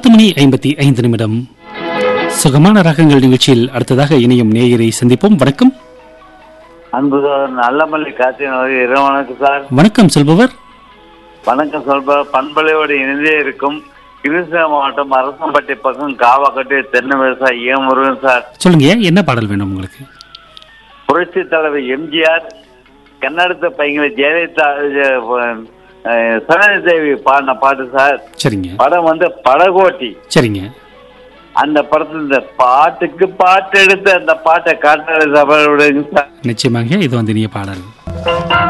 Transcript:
மணி ஐம்பத்தி ஐந்து நிமிடம் சுகமான ராகங்கள் நிகழ்ச்சியில் அடுத்ததாக இணையும் நேயரை சந்திப்போம் வணக்கம் அன்பு சார் நல்லமல்லி காத்தின் இரவு வணக்கம் சார் வணக்கம் சொல்பவர் வணக்கம் சொல்ப பண்பலையோடு இணைந்தே இருக்கும் கிருஷ்ணா மாவட்டம் அரசம்பட்டி பக்கம் காவாக்கட்டி தென்னை விவசாயி ஏ முருகன் சார் சொல்லுங்க என்ன பாடல் வேணும் உங்களுக்கு புரட்சி தலைவர் எம்ஜிஆர் கன்னடத்த பையங்களை ஜெயலலிதா சரணி தேவி பாடின பாட்டு சார் சரிங்க படம் வந்து படகோட்டி சரிங்க அந்த படத்துல இந்த பாட்டுக்கு பாட்டு எடுத்து அந்த பாட்டை காட்டுறது சபை விடுங்க சார் நிச்சயமாக இது வந்து இனிய பாடல்